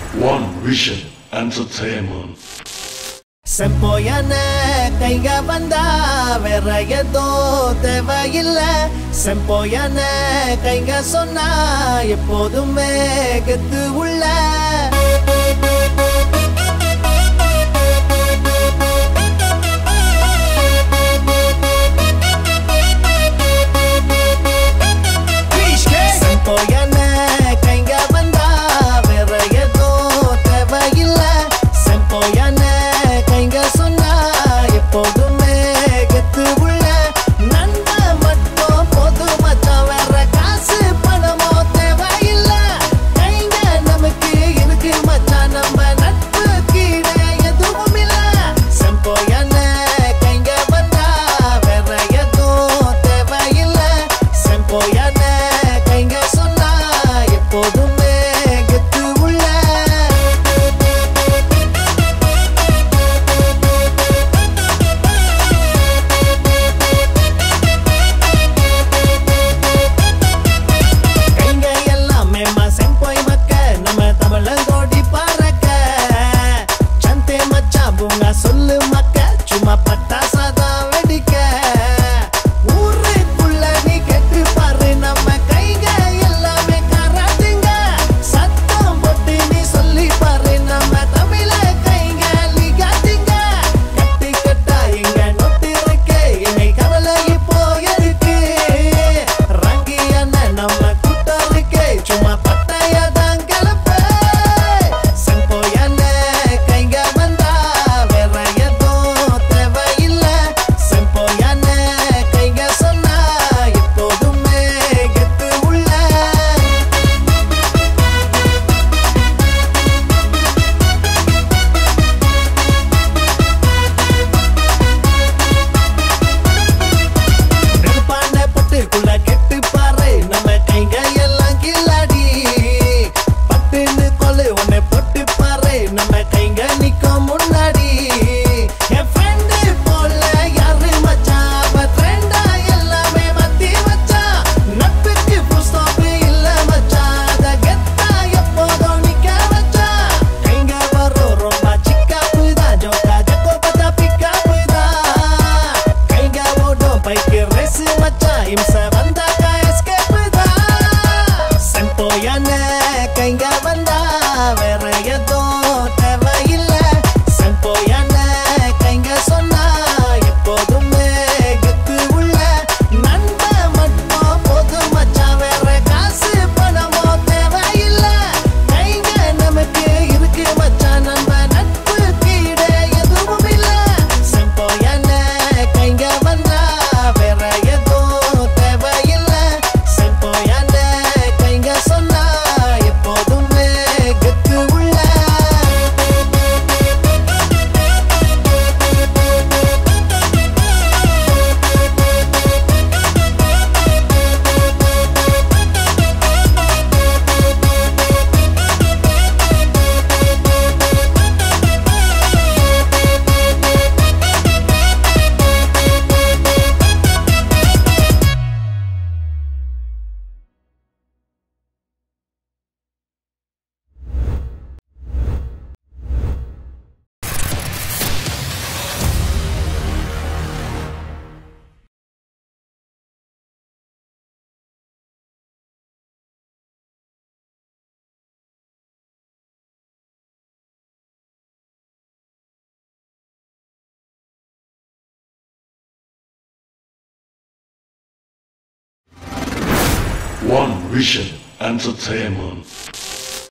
One Vision Entertainment. செம்போயான கைங்க வந்தா வேற ஏதோ தேவையில்ல செம்போயான கைங்க சொன்னா எப்போதுமே கெத்து உள்ள செம்போயான கைங்க வந்தா வேற ஏதோ தேவையில்ல செம்போயான கைங்க சொன்னா எப்போதுமே கெத்து உள்ள நண்பன் மட்டும் போது மச்சான் வேற காசு பணமோ தேவையில்ல கைங்க நமக்கு இருக்கு மச்சான் நம்ம நட்பு கீழே எதுவும் இல்ல செம்போயான கைங்க வந்தா வேற எதுவும் தேவையில்ல செம்போயான கைங்க சொன்னா எப்போதுமே கெத்து உள்ள கைங்க எல்லாமே மாசம் போய் மக்க நம்ம தமிழங்கோடி பறக்க சந்தே மச்சா பூங்கா சொல்லு மக்க சும்மா பட்டாசாதான் வெடிக்க ஊருக்குள்ள நீ கெட்டு பாரு நம்ம கைங்க எல்லாமே காராட்டுங்க சத்தம் போட்டு நீ சொல்லி பாரு நம்ம தமிழ கைங்க லிகாட்டுங்க கட்டி கட்டா இங்க நொட்டு இருக்கு இனி கவலை இப்போ இருக்கு ரங்கியான நம்ம கூட்டம் இருக்கு சும்மா பட்டையதான் கிளப்ப செம்போயான கைங்க வந்தா வேற எதுவும் தேவையில்ல செம்போயான கைங்க சொன்னா எப்போதுமே கெத்து உள்ள நெருப்பான பொட்டுக்குள்ள கெட்டு பாரு நம்ம கைங்க எல்லாம் கில்லாடி பட்டுன்னு கொல்லு உன்னை பொட்டு பாரு நம்ம கைங்க நிக்கும் முன்னாடி என் friend போல யாரு மச்சான் அவ friend ஆ எல்லாமே மாத்தி வச்சான் நட்புக்கு full stop இல்ல மச்சான் அத கெத்தா எப்போதும் நிக்க வச்சான் கைங்க வரும் ரொம்ப சிக்காப்பு தான் ஜோக்கா ஜக்கோ பத்தா பிக்காப்பு தான் கைங்க ஓடும் பைக்கு ரேஸ் மச்சான் இம்ச வந்தாக்கா எஸ்கேப் தான் செம்போயான கைங்க வந்தா வேற எதுவும் தேவையில்ல செம்போயான கைங்க சொன்னா எப்போதுமே கெத்து உள்ள நண்பன் மட்டும் போதும் மச்சான் வேற காசு பணமோ தேவையில்ல கைங்க நமக்கு இருக்கு மச்சான் நம்ம நட்பு கீழே எதுவும் இல்ல செம்போயான கைங்க வந்தா வேற எதுவும் தேவையில்ல செம்போயான கைங்க சொன்னா எப்போதுமே கெத்து உள்ள One Vision Entertainment.